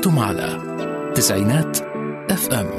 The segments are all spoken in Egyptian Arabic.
أنتم على تسعينات اف ام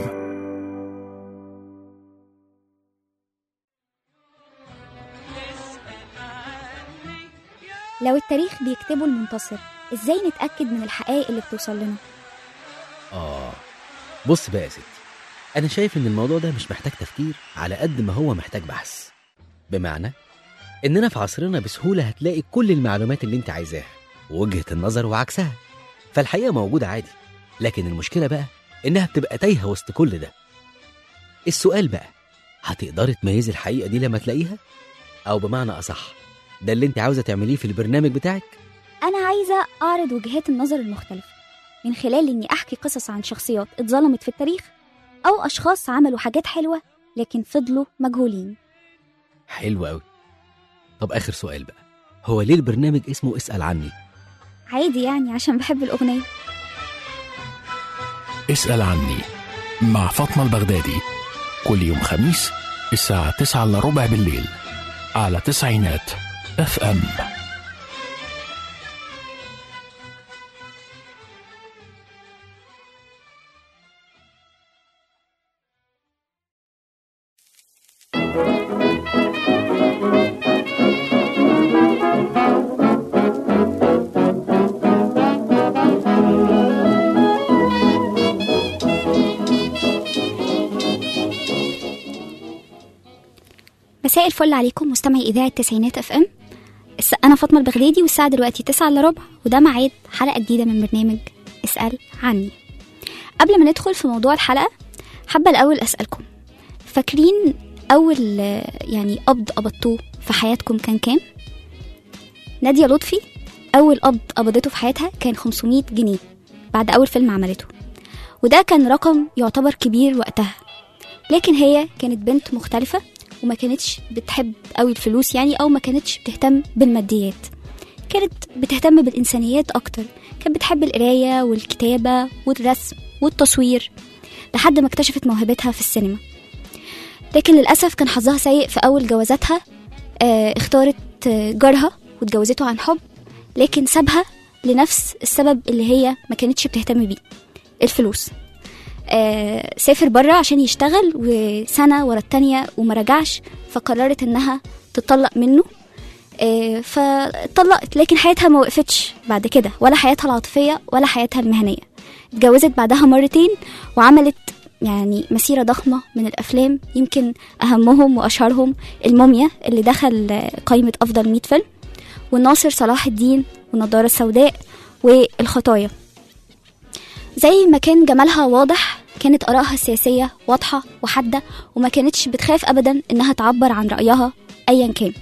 لو التاريخ بيكتبه المنتصر ازاي نتأكد من الحقائق اللي بتوصل لنا آه بص بقى يا ستي أنا شايف إن الموضوع ده مش محتاج تفكير على قد ما هو محتاج بحث بمعنى إننا في عصرنا بسهولة هتلاقي كل المعلومات اللي أنت عايزاها ووجهة النظر وعكسها فالحقيقة موجودة عادي لكن المشكلة بقى إنها بتبقى تايهة وسط كل ده السؤال بقى هتقدري تميزي الحقيقة دي لما تلاقيها؟ أو بمعنى أصح ده اللي أنت عاوزة تعمليه في البرنامج بتاعك؟ أنا عايزة أعرض وجهات النظر المختلفة من خلال إني أحكي قصص عن شخصيات اتظلمت في التاريخ أو أشخاص عملوا حاجات حلوة لكن فضلوا مجهولين حلو أوي طب آخر سؤال بقى هو ليه البرنامج اسمه اسأل عني؟ عادي يعني عشان بحب الأغنية اسأل عني مع فاطمة البغدادي كل يوم خميس الساعة 9 إلا ربع بالليل على تسعينات اف ام مساء الفل عليكم مستمعي إذاعة تسعينات اف ام الس- أنا فاطمة البغدادي والساعة دلوقتي تسعة إلا ربع وده ميعاد حلقة جديدة من برنامج اسأل عني قبل ما ندخل في موضوع الحلقة حابة الأول أسألكم فاكرين أول آه، يعني قبض قبضتوه في حياتكم كان كام؟ نادية لطفي أول قبض قبضته في حياتها كان 500 جنيه بعد أول فيلم عملته وده كان رقم يعتبر كبير وقتها لكن هي كانت بنت مختلفة وما كانتش بتحب قوي الفلوس يعني او ما كانتش بتهتم بالماديات كانت بتهتم بالانسانيات اكتر كانت بتحب القرايه والكتابه والرسم والتصوير لحد ما اكتشفت موهبتها في السينما لكن للاسف كان حظها سيء في اول جوازاتها آه اختارت آه، جارها واتجوزته عن حب لكن سابها لنفس السبب اللي هي ما كانتش بتهتم بيه الفلوس آه، سافر بره عشان يشتغل وسنة ورا التانية وما رجعش فقررت انها تطلق منه آه، فطلقت لكن حياتها ما وقفتش بعد كده ولا حياتها العاطفية ولا حياتها المهنية اتجوزت بعدها مرتين وعملت يعني مسيرة ضخمة من الأفلام يمكن أهمهم وأشهرهم الموميا اللي دخل آه، قائمة أفضل 100 فيلم والناصر صلاح الدين والنضارة السوداء والخطايا زي ما كان جمالها واضح كانت آرائها السياسية واضحة وحادة وما كانتش بتخاف أبدا إنها تعبر عن رأيها أيا كان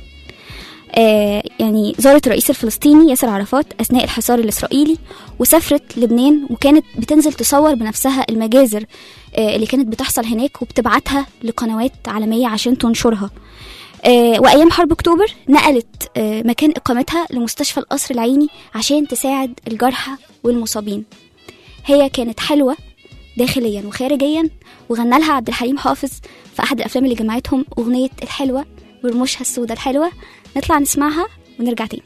آه يعني زارت الرئيس الفلسطيني ياسر عرفات أثناء الحصار الإسرائيلي وسافرت لبنان وكانت بتنزل تصور بنفسها المجازر آه اللي كانت بتحصل هناك وبتبعتها لقنوات عالمية عشان تنشرها آه وأيام حرب أكتوبر نقلت آه مكان إقامتها لمستشفى القصر العيني عشان تساعد الجرحى والمصابين هي كانت حلوة داخليا وخارجيا وغنى لها عبد الحليم حافظ في أحد الأفلام اللي جمعتهم أغنية الحلوة ورموشها السودة الحلوة نطلع نسمعها ونرجع تاني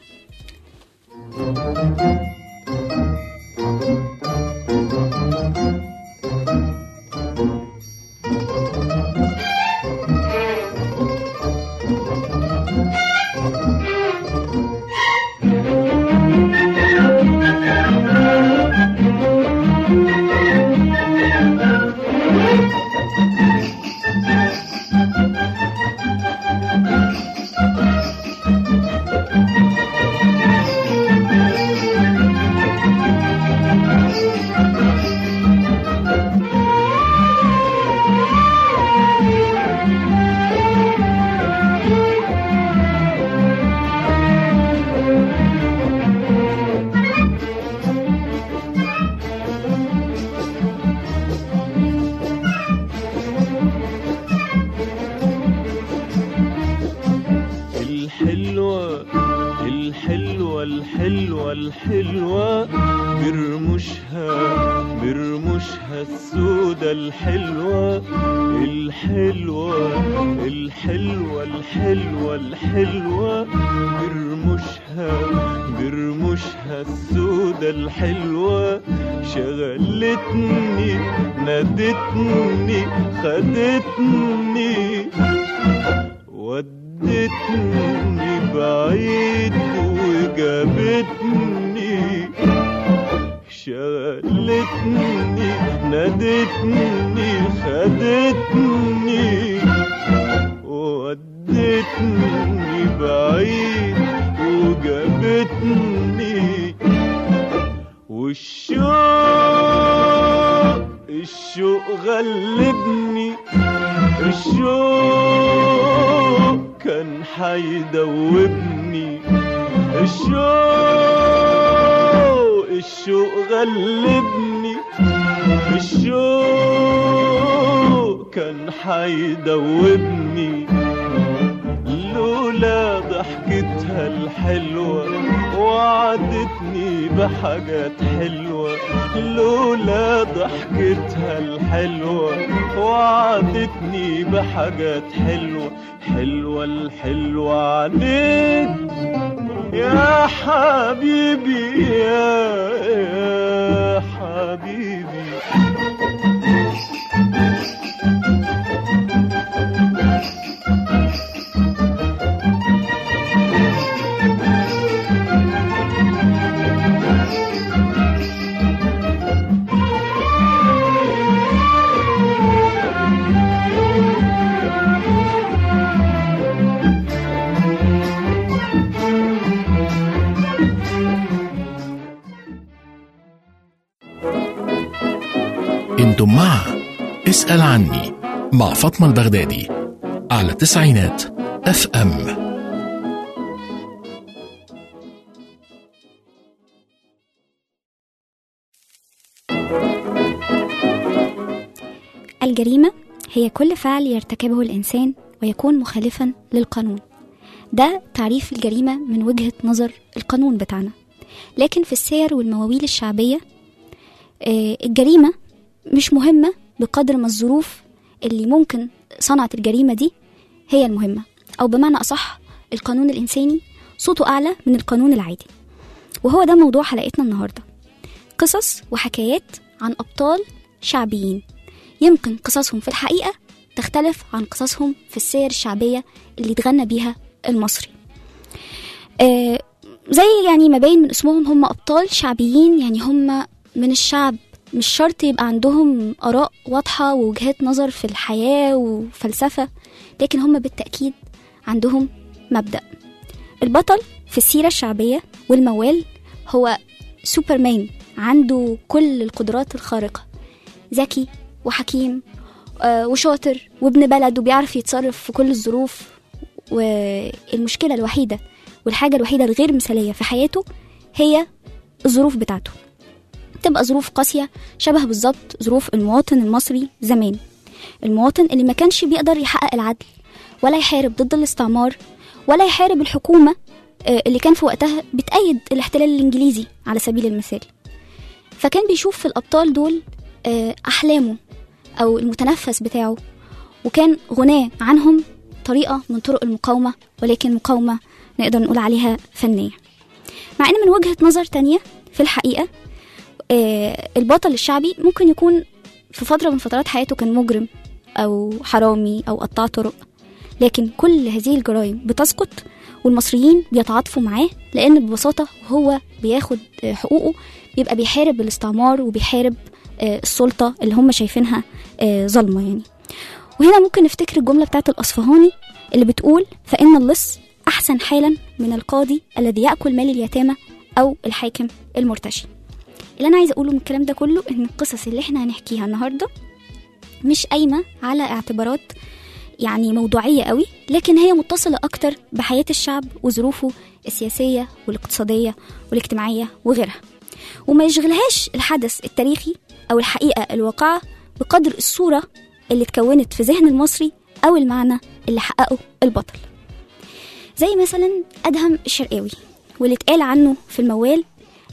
Thank الحلوة برمشها برمشها السودة الحلوة الحلوة الحلوة الحلوة الحلوة برمشها برمشها السودة الحلوة شغلتني نادتني خدتني ودتني بعيد وجابتني شغلتني نادتني خدتني ودتني بعيد وجابتني والشوق الشوق غلبني الشوق كان حيدوبني الشوق الشوق غلبني الشوق كان حيدوبني لولا ضحكتها الحلوة وعدتني بحاجات حلوة لولا ضحكتها الحلوة وعدتني بحاجات حلوة حلوة الحلوة عليك يا حبيبي يا, يا حبيبي انتم مع اسأل عني مع فاطمة البغدادي على تسعينات اف ام الجريمة هي كل فعل يرتكبه الإنسان ويكون مخالفا للقانون ده تعريف الجريمة من وجهة نظر القانون بتاعنا لكن في السير والمواويل الشعبية آه، الجريمة مش مهمة بقدر ما الظروف اللي ممكن صنعت الجريمة دي هي المهمة أو بمعنى أصح القانون الإنساني صوته أعلى من القانون العادي وهو ده موضوع حلقتنا النهاردة قصص وحكايات عن أبطال شعبيين يمكن قصصهم في الحقيقة تختلف عن قصصهم في السير الشعبية اللي اتغنى بيها المصري آه زي يعني ما باين من اسمهم هم أبطال شعبيين يعني هم من الشعب مش شرط يبقى عندهم آراء واضحة ووجهات نظر في الحياة وفلسفة لكن هم بالتأكيد عندهم مبدأ البطل في السيرة الشعبية والموال هو سوبرمان عنده كل القدرات الخارقة ذكي وحكيم آه، وشاطر وابن بلد وبيعرف يتصرف في كل الظروف والمشكلة الوحيدة والحاجة الوحيدة الغير مثالية في حياته هي الظروف بتاعته تبقى ظروف قاسية شبه بالظبط ظروف المواطن المصري زمان المواطن اللي ما كانش بيقدر يحقق العدل ولا يحارب ضد الاستعمار ولا يحارب الحكومة آه، اللي كان في وقتها بتأيد الاحتلال الإنجليزي على سبيل المثال فكان بيشوف في الأبطال دول آه، أحلامه أو المتنفس بتاعه وكان غناه عنهم طريقة من طرق المقاومة ولكن مقاومة نقدر نقول عليها فنية مع إن من وجهة نظر تانية في الحقيقة آه، البطل الشعبي ممكن يكون في فترة من فترات حياته كان مجرم أو حرامي أو قطاع طرق لكن كل هذه الجرائم بتسقط والمصريين بيتعاطفوا معاه لأن ببساطة هو بياخد آه، حقوقه بيبقى بيحارب الاستعمار وبيحارب آه، السلطة اللي هم شايفينها آه، ظلمة يعني وهنا ممكن نفتكر الجملة بتاعت الأصفهاني اللي بتقول فإن اللص أحسن حالا من القاضي الذي يأكل مال اليتامى أو الحاكم المرتشي اللي أنا عايزة أقوله من الكلام ده كله إن القصص اللي إحنا هنحكيها النهاردة مش قايمة على اعتبارات يعني موضوعية قوي لكن هي متصلة أكتر بحياة الشعب وظروفه السياسية والاقتصادية والاجتماعية وغيرها وما يشغلهاش الحدث التاريخي أو الحقيقة الواقعة بقدر الصورة اللي اتكونت في ذهن المصري أو المعنى اللي حققه البطل زي مثلا أدهم الشرقاوي واللي اتقال عنه في الموال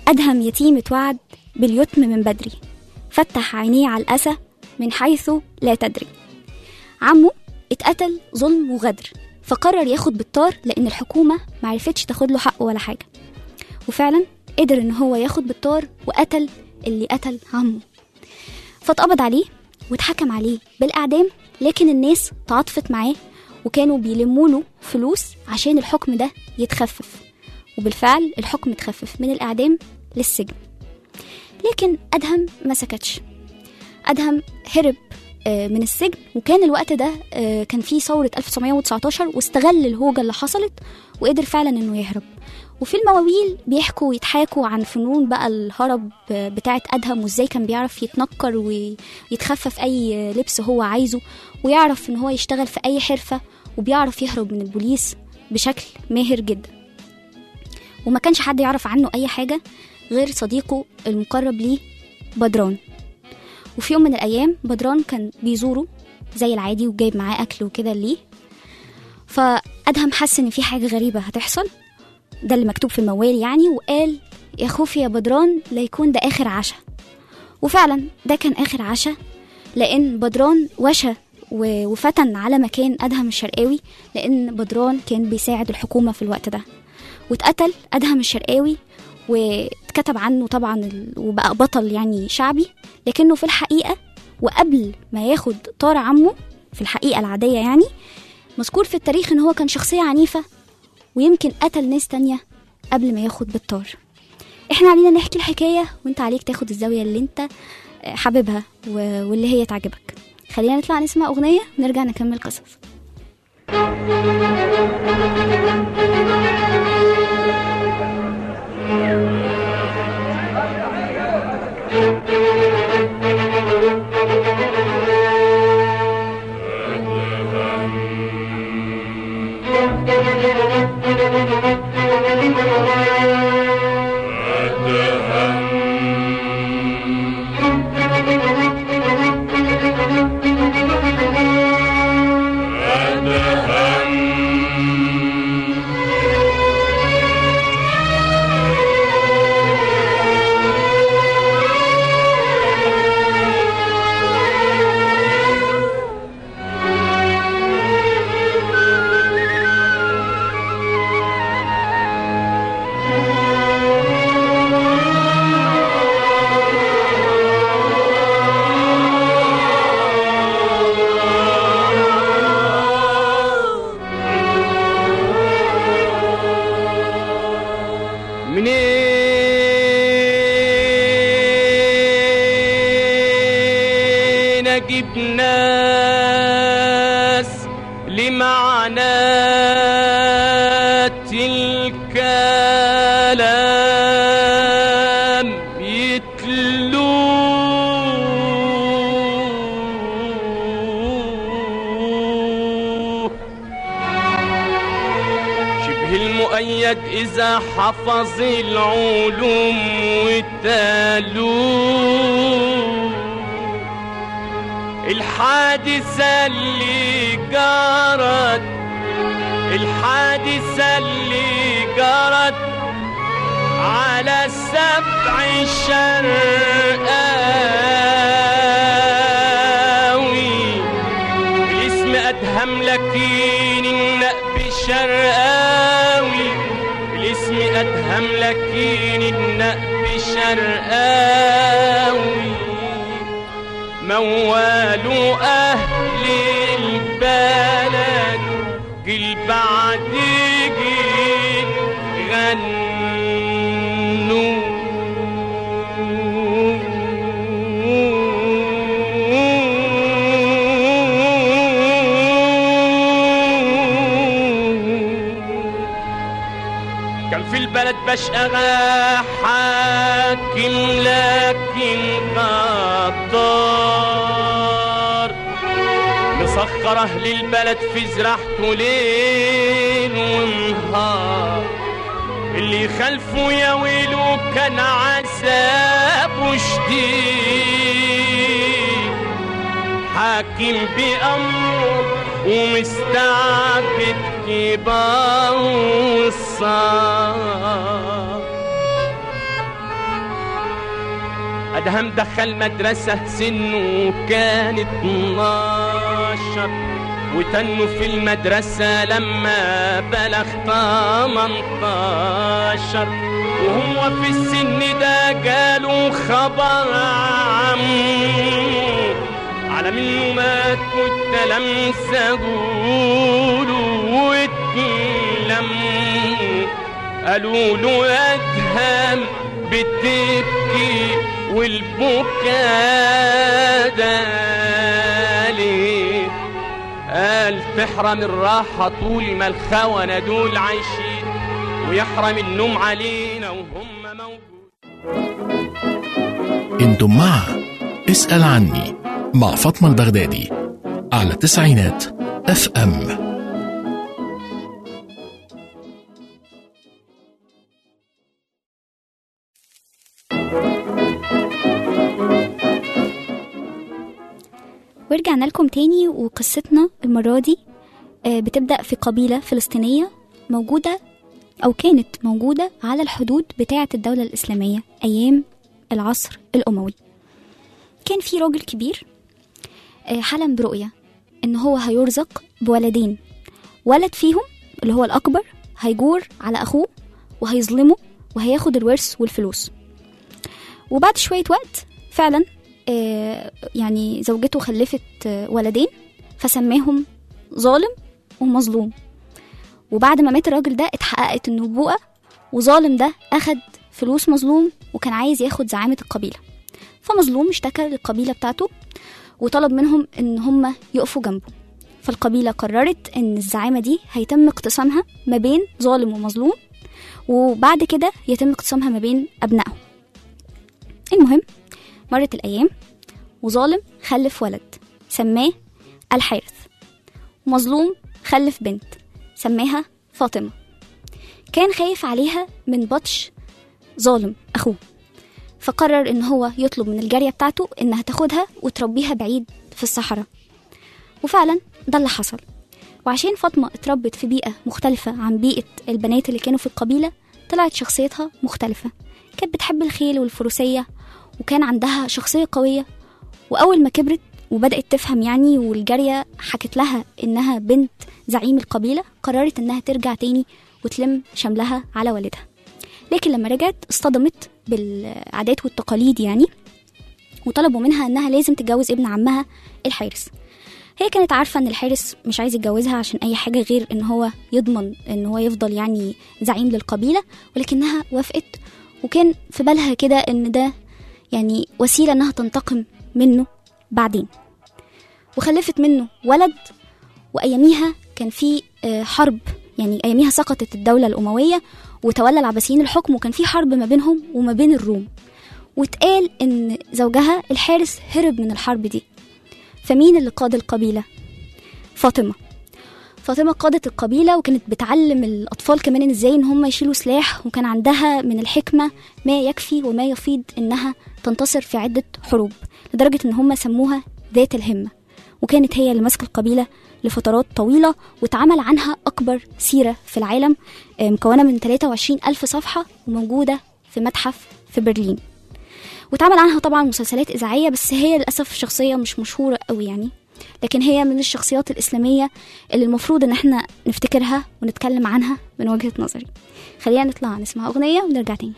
أدهم يتيم اتوعد باليتم من بدري فتح عينيه على الأسى من حيث لا تدري عمه اتقتل ظلم وغدر فقرر ياخد بالطار لأن الحكومة معرفتش تاخد له حقه ولا حاجة وفعلا قدر إن هو ياخد بالطار وقتل اللي قتل عمه فاتقبض عليه واتحكم عليه بالإعدام لكن الناس تعاطفت معاه وكانوا بيلموا له فلوس عشان الحكم ده يتخفف وبالفعل الحكم اتخفف من الإعدام للسجن لكن أدهم ما سكتش أدهم هرب آه، من السجن وكان الوقت ده آه، كان فيه ثورة 1919 واستغل الهوجة اللي حصلت وقدر فعلا انه يهرب وفي المواويل بيحكوا ويتحاكوا عن فنون بقى الهرب آه، بتاعت أدهم وازاي كان بيعرف يتنكر ويتخفف أي لبس هو عايزه ويعرف ان هو يشتغل في أي حرفة وبيعرف يهرب من البوليس بشكل ماهر جدا وما كانش حد يعرف عنه أي حاجة غير صديقه المقرب ليه بدران وفي يوم من الأيام بدران كان بيزوره زي العادي وجايب معاه أكل وكده ليه فأدهم حس إن في حاجة غريبة هتحصل ده اللي مكتوب في الموال يعني وقال يا خوفي يا بدران لا يكون ده آخر عشاء وفعلا ده كان آخر عشاء لأن بدران وشى و- وفتن على مكان أدهم الشرقاوي لأن بدران كان بيساعد الحكومة في الوقت ده واتقتل أدهم الشرقاوي واتكتب عنه طبعا ال- وبقى بطل يعني شعبي لكنه في الحقيقة وقبل ما ياخد طار عمه في الحقيقة العادية يعني مذكور في التاريخ إن هو كان شخصية عنيفة ويمكن قتل ناس تانية قبل ما ياخد بالطار احنا علينا نحكي الحكاية وانت عليك تاخد الزاوية اللي انت آه، حاببها و- واللي هي تعجبك خلينا نطلع نسمع أغنية ونرجع نكمل قصص منين اجيب ناس لمعنات الكلام يتلوه شبه المؤيد إذا حفظ العلوم والتالوه الحادثة اللي جرت الحادثة اللي جرت على السبع الشرقاوي الاسم أدهم لكن النقب شرقاوي الاسم أدهم لكن النقب شرقاوي موال أهل البلد جيل بعد جيل غنوا كان في البلد بشقى حاكم لكن غدار مسخر اهل البلد في زراعته ليل ونهار اللي خلفه يا ويله كان عذابه شديد حاكم بأمره ومستعبد كبار الصار أدهم دخل مدرسة سنه كان اتناشر وتنه في المدرسة لما بلغ تمنتاشر وهو في السن ده جاله خبر عمه على منه مات والتلامذة جوله واتلموا قالوا له أدهم بتبكي والبكاء ده ليه قال تحرم الراحة طول ما الخونة دول عايشين ويحرم النوم علينا وهم موجودين انتم مع اسأل عني مع فاطمة البغدادي على تسعينات اف ام ورجعنا لكم تاني وقصتنا المرة دي آه، بتبدأ في قبيلة فلسطينية موجودة أو كانت موجودة على الحدود بتاعة الدولة الإسلامية أيام العصر الأموي كان في راجل كبير آه، حلم برؤية إن هو هيرزق بولدين ولد فيهم اللي هو الأكبر هيجور على أخوه وهيظلمه وهياخد الورث والفلوس وبعد شوية وقت فعلا آه، يعني زوجته خلفت آه، ولدين فسماهم ظالم ومظلوم وبعد ما مات الراجل ده اتحققت النبوءة وظالم ده أخد فلوس مظلوم وكان عايز ياخد زعامة القبيلة فمظلوم اشتكى للقبيلة بتاعته وطلب منهم إن هم يقفوا جنبه فالقبيلة قررت إن الزعامة دي هيتم اقتسامها ما بين ظالم ومظلوم وبعد كده يتم اقتسامها ما بين أبنائهم المهم مرت الأيام وظالم خلف ولد سماه الحارث ومظلوم خلف بنت سماها فاطمة كان خايف عليها من بطش ظالم أخوه فقرر إن هو يطلب من الجارية بتاعته إنها تاخدها وتربيها بعيد في الصحراء وفعلا ده اللي حصل وعشان فاطمة اتربت في بيئة مختلفة عن بيئة البنات اللي كانوا في القبيلة طلعت شخصيتها مختلفة كانت بتحب الخيل والفروسية وكان عندها شخصية قوية وأول ما كبرت وبدأت تفهم يعني والجارية حكت لها إنها بنت زعيم القبيلة قررت إنها ترجع تاني وتلم شملها على والدها لكن لما رجعت اصطدمت بالعادات والتقاليد يعني وطلبوا منها إنها لازم تتجوز ابن عمها الحارس هي كانت عارفة إن الحارس مش عايز يتجوزها عشان أي حاجة غير إن هو يضمن إن هو يفضل يعني زعيم للقبيلة ولكنها وافقت وكان في بالها كده إن ده يعني وسيلة إنها تنتقم منه بعدين وخلفت منه ولد وأياميها كان في آه، حرب يعني أياميها سقطت الدولة الأموية وتولى العباسيين الحكم وكان في حرب ما بينهم وما بين الروم واتقال إن زوجها الحارس هرب من الحرب دي فمين اللي قاد القبيلة؟ فاطمة فاطمة قادت القبيلة وكانت بتعلم الأطفال كمان إن إزاي إن هم يشيلوا سلاح وكان عندها من الحكمة ما يكفي وما يفيض إنها تنتصر في عدة حروب لدرجة إن هم سموها ذات الهمة وكانت هي اللي ماسكة القبيلة لفترات طويلة واتعمل عنها أكبر سيرة في العالم آه، مكونة من 23 ألف صفحة وموجودة في متحف في برلين واتعمل عنها طبعا مسلسلات إذاعية بس هي للأسف شخصية مش مشهورة قوي يعني لكن هي من الشخصيات الإسلامية اللي المفروض إن احنا نفتكرها ونتكلم عنها من وجهة نظري خلينا نطلع نسمع أغنية ونرجع تاني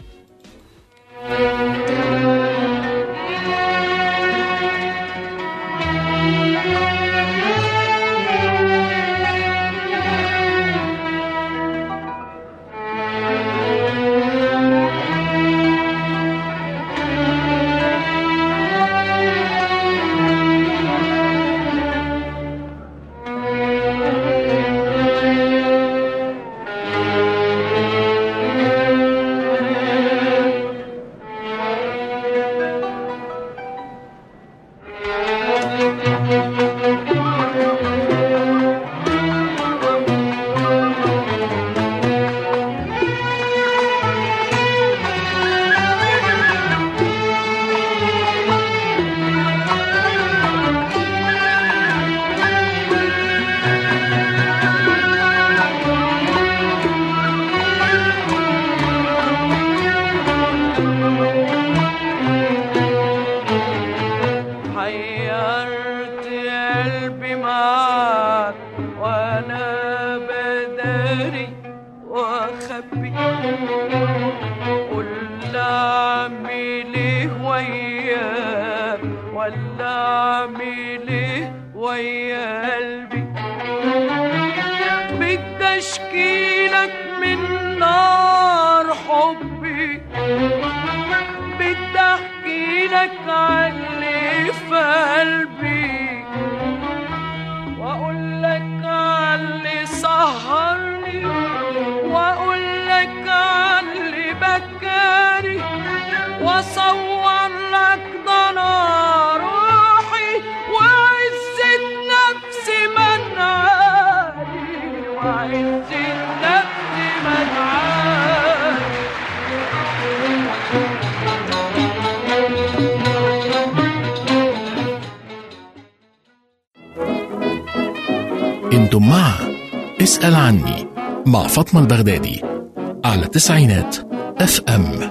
Thank اعمل ايه وياك ولا اعمل ايه ويا قلبي بدي اشكيلك من نار حبي بدي احكي لك عن اللي في قلبي واقول لك عن اللي سهرني واقول لك عن اللي بكاني واصور لك ضنا روحي وعزة نفسي منعاني وعزة نفسي منعاني انتم مع اسأل عني مع فاطمة البغدادي على تسعينات اف ام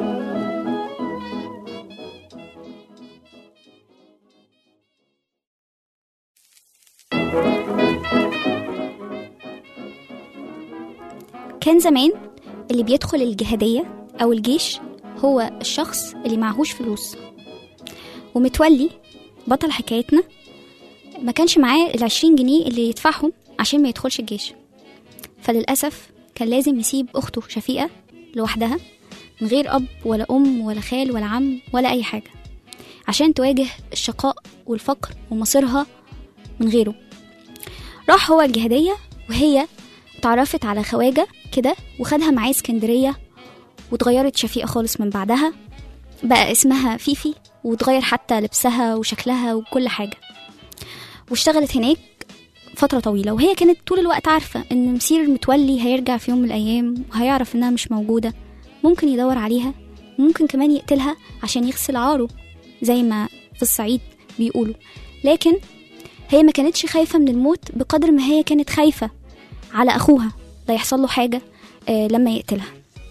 كان زمان اللي بيدخل الجهادية أو الجيش هو الشخص اللي معهوش فلوس ومتولي بطل حكايتنا ما كانش معاه العشرين جنيه اللي يدفعهم عشان ما يدخلش الجيش فللأسف كان لازم يسيب أخته شفيقة لوحدها من غير أب ولا أم ولا خال ولا عم ولا أي حاجة عشان تواجه الشقاء والفقر ومصيرها من غيره راح هو الجهادية وهي اتعرفت على خواجة كده وخدها معاه اسكندرية واتغيرت شفيقة خالص من بعدها بقى اسمها فيفي واتغير حتى لبسها وشكلها وكل حاجة واشتغلت هناك فترة طويلة وهي كانت طول الوقت عارفة إن مسير متولي هيرجع في يوم من الأيام وهيعرف إنها مش موجودة ممكن يدور عليها وممكن كمان يقتلها عشان يغسل عاره زي ما في الصعيد بيقولوا لكن هي ما كانتش خايفة من الموت بقدر ما هي كانت خايفة على أخوها لا يحصل له حاجة آه لما يقتلها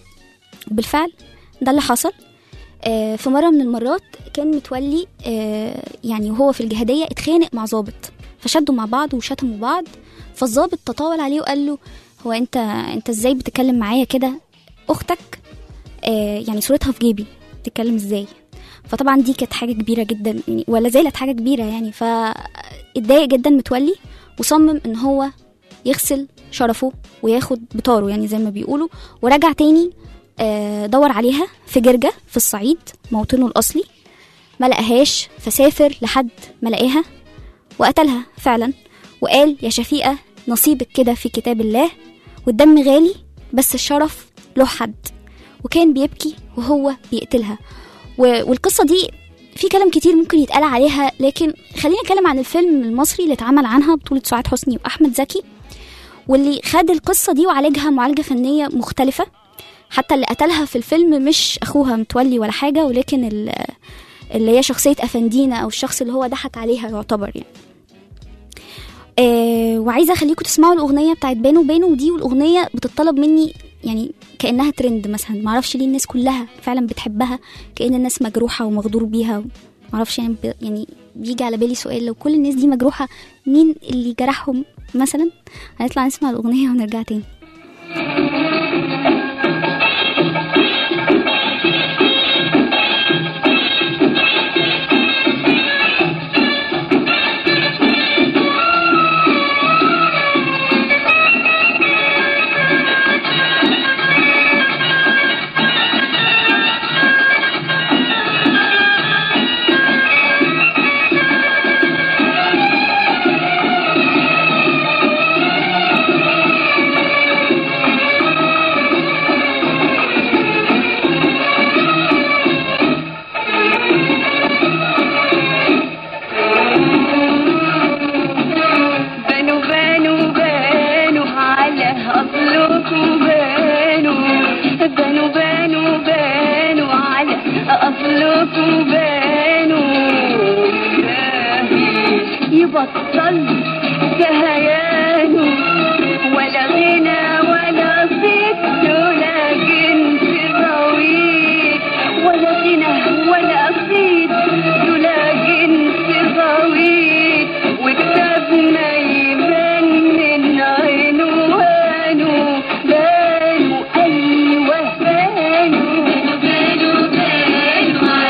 وبالفعل ده اللي حصل آه في مرة من المرات كان متولي آه يعني وهو في الجهادية اتخانق مع ظابط فشدوا مع بعض وشتموا بعض فالظابط تطاول عليه وقال له هو انت انت ازاي بتتكلم معايا كده اختك آه يعني صورتها في جيبي بتتكلم ازاي فطبعا دي كانت حاجه كبيره جدا يعني ولا زالت حاجه كبيره يعني فاتضايق جدا متولي وصمم ان هو يغسل شرفه وياخد بطاره يعني زي ما بيقولوا ورجع تاني آه، دور عليها في جرجة في الصعيد موطنه الأصلي ما لقاهاش فسافر لحد ما لقاها وقتلها فعلا وقال يا شفيقة نصيبك كده في كتاب الله والدم غالي بس الشرف له حد وكان بيبكي وهو بيقتلها و- والقصة دي في كلام كتير ممكن يتقال عليها لكن خلينا نتكلم عن الفيلم المصري اللي اتعمل عنها بطولة سعاد حسني وأحمد زكي واللي خد القصة دي وعالجها معالجة فنية مختلفة حتى اللي قتلها في الفيلم مش أخوها متولي ولا حاجة ولكن ال- اللي هي شخصية أفندينا أو الشخص اللي هو ضحك عليها يعتبر يعني آه وعايزة أخليكم تسمعوا الأغنية بتاعت بانو بانو ودي والأغنية بتطلب مني يعني كأنها ترند مثلا معرفش ليه الناس كلها فعلا بتحبها كأن الناس مجروحة ومغدور بيها معرفش يعني, ب... يعني بيجي على بالي سؤال لو كل الناس دي مجروحة مين اللي جرحهم مثلا هنطلع نسمع الأغنية ونرجع تاني بانوا بانوا بانوا على أصلكم بانوا بانوا بانوا بانوا على أصلكم بانوا إلهي يبطل كهيانه ولا غنى ولا صيت ولا جنس طويل ولا غنى ولا صيت ولا جنس طويل وكتابنا يبان من عنوانه بانوا أيوه بانوا بانوا بانوا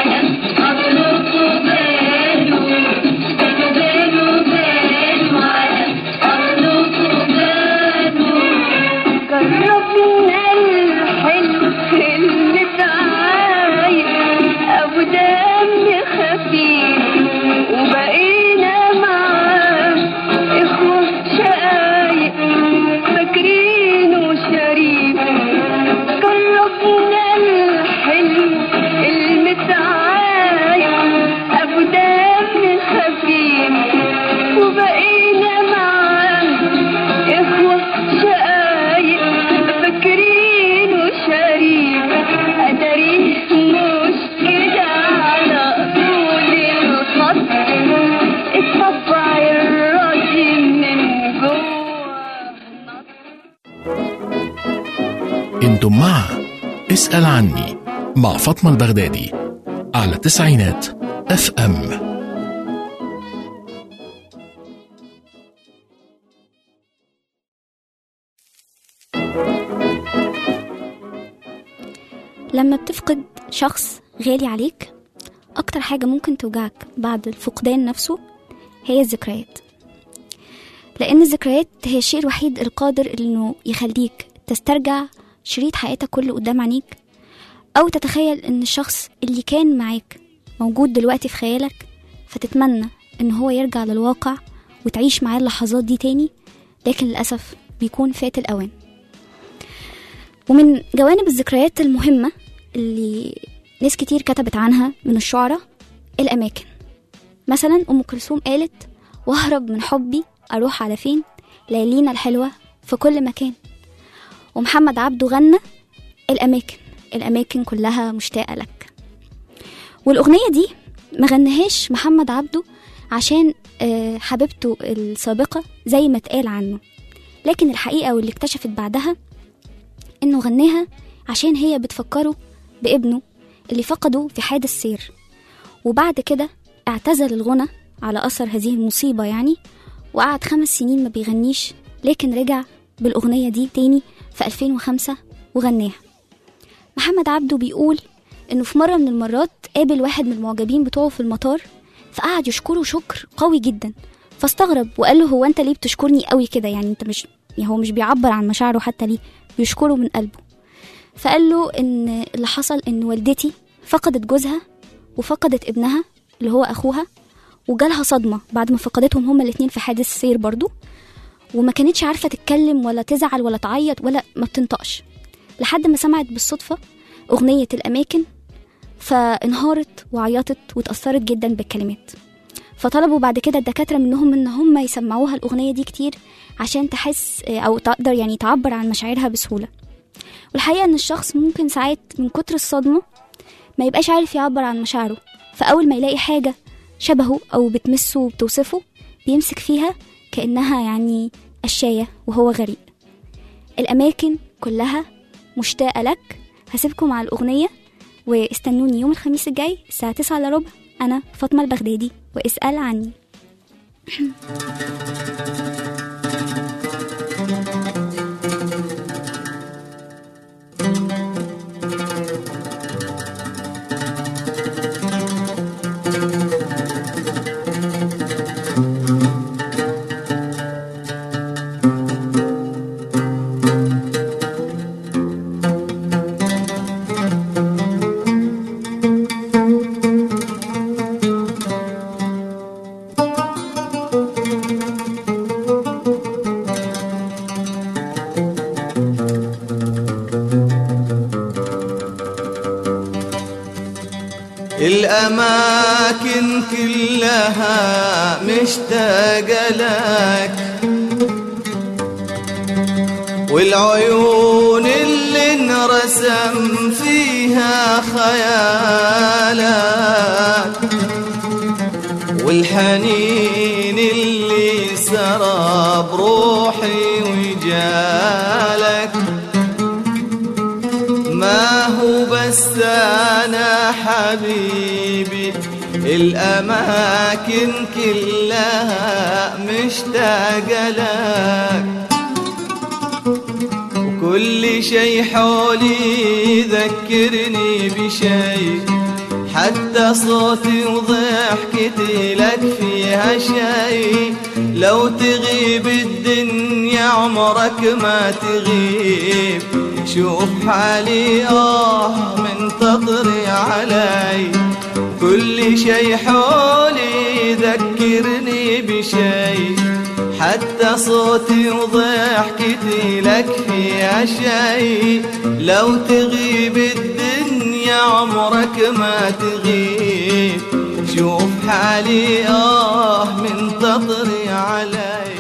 أنتم مع اسأل عني مع فاطمة البغدادي على تسعينات اف ام لما بتفقد شخص غالي عليك أكتر حاجة ممكن توجعك بعد الفقدان نفسه هي الذكريات لأن الذكريات هي الشيء الوحيد القادر إنه يخليك تسترجع شريط حياتك كله قدام عينيك أو تتخيل إن الشخص اللي كان معاك موجود دلوقتي في خيالك فتتمنى إن هو يرجع للواقع وتعيش معاه اللحظات دي تاني لكن للأسف بيكون فات الأوان ومن جوانب الذكريات المهمة اللي ناس كتير كتبت عنها من الشعراء الأماكن مثلا أم كلثوم قالت وأهرب من حبي أروح على فين ليالينا الحلوة في كل مكان ومحمد عبده غنى الأماكن الأماكن كلها مشتاقة لك والأغنية دي ما غنهاش محمد عبده عشان آه، حبيبته السابقة زي ما اتقال عنه لكن الحقيقة واللي اكتشفت بعدها إنه غناها عشان هي بتفكره بابنه اللي فقده في حادث سير وبعد كده اعتزل الغنى على أثر هذه المصيبة يعني وقعد خمس سنين ما بيغنيش لكن رجع بالأغنية دي تاني في 2005 وغناها محمد عبده بيقول إنه في مرة من المرات قابل واحد من المعجبين بتوعه في المطار فقعد يشكره شكر قوي جدا فاستغرب وقال له هو انت ليه بتشكرني قوي كده يعني انت مش يعني هو مش بيعبر عن مشاعره حتى ليه بيشكره من قلبه فقال له ان اللي حصل ان والدتي فقدت جوزها وفقدت ابنها اللي هو اخوها وجالها صدمه بعد ما فقدتهم هما الاتنين في حادث سير برضو وما كانتش عارفه تتكلم ولا تزعل ولا تعيط ولا ما بتنطقش لحد ما سمعت بالصدفه اغنيه الاماكن فانهارت وعيطت واتاثرت جدا بالكلمات فطلبوا بعد كده الدكاتره منهم ان هم يسمعوها الاغنيه دي كتير عشان تحس او تقدر يعني تعبر عن مشاعرها بسهوله والحقيقه ان الشخص ممكن ساعات من كتر الصدمه ما يبقاش عارف يعبر عن مشاعره فاول ما يلاقي حاجه شبهه او بتمسه وبتوصفه بيمسك فيها كانها يعني قشايه وهو غريق الاماكن كلها مشتاقه لك هسيبكم على الاغنيه واستنوني يوم الخميس الجاي الساعه 9 الا ربع انا فاطمه البغدادي واسال عني الأماكن كلها مشتاقة لك والعيون اللي انرسم فيها خيالك والحنين اللي سرى بروحي وجالك ما هو بس انا حبيبي الاماكن كلها مشتاقه لك وكل شي حولي يذكرني بشي حتى صوتي وضحكتي لك فيها شي لو تغيب الدنيا عمرك ما تغيب شوف حالي آه منتظري علي كل شي حولي يذكرني بشي حتى صوتي وضحكتي لك فيها شي لو تغيب الدنيا عمرك ما تغيب شوف حالي آه منتظري علي